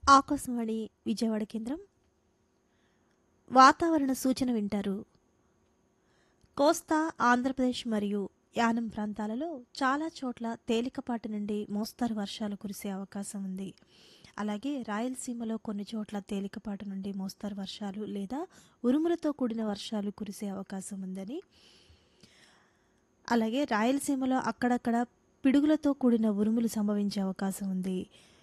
ఆకాశవాణి విజయవాడ కేంద్రం వాతావరణ సూచన వింటారు కోస్తా ఆంధ్రప్రదేశ్ మరియు యానం ప్రాంతాలలో చాలా చోట్ల తేలికపాటి నుండి మోస్తరు వర్షాలు కురిసే అవకాశం ఉంది అలాగే రాయలసీమలో కొన్ని చోట్ల తేలికపాటి నుండి మోస్తరు వర్షాలు లేదా ఉరుములతో కూడిన వర్షాలు కురిసే అవకాశం ఉందని అలాగే రాయలసీమలో అక్కడక్కడ పిడుగులతో కూడిన ఉరుములు సంభవించే అవకాశం ఉంది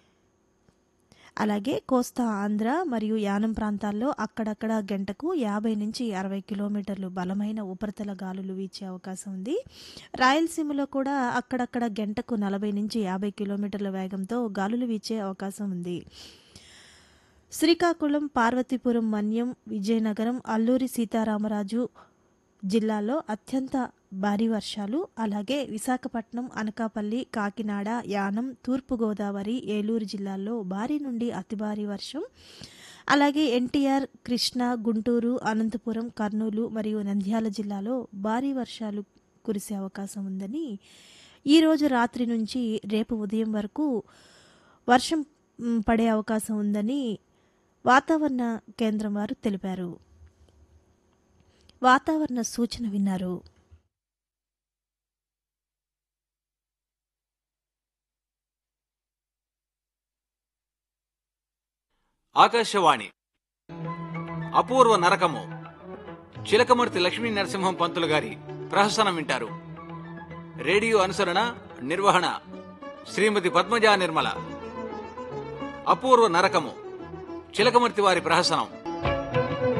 అలాగే కోస్తా ఆంధ్ర మరియు యానం ప్రాంతాల్లో అక్కడక్కడ గంటకు యాభై నుంచి అరవై కిలోమీటర్లు బలమైన ఉపరితల గాలులు వీచే అవకాశం ఉంది రాయలసీమలో కూడా అక్కడక్కడ గంటకు నలభై నుంచి యాభై కిలోమీటర్ల వేగంతో గాలులు వీచే అవకాశం ఉంది శ్రీకాకుళం పార్వతీపురం మన్యం విజయనగరం అల్లూరి సీతారామరాజు జిల్లాలో అత్యంత భారీ వర్షాలు అలాగే విశాఖపట్నం అనకాపల్లి కాకినాడ యానం తూర్పుగోదావరి ఏలూరు జిల్లాల్లో భారీ నుండి అతి భారీ వర్షం అలాగే ఎన్టీఆర్ కృష్ణా గుంటూరు అనంతపురం కర్నూలు మరియు నంద్యాల జిల్లాలో భారీ వర్షాలు కురిసే అవకాశం ఉందని ఈరోజు రాత్రి నుంచి రేపు ఉదయం వరకు వర్షం మ్, పడే అవకాశం ఉందని వాతావరణ కేంద్రం వారు తెలిపారు వాతావరణ సూచన విన్నారు ఆకాశవాణి అపూర్వ నరకము చిలకమూర్తి లక్ష్మీ నరసింహం పంతులు గారి ప్రహసనం వింటారు రేడియో అనుసరణ నిర్వహణ శ్రీమతి పద్మజా నిర్మల అపూర్వ నరకము చిలకమూర్తి వారి ప్రహసనం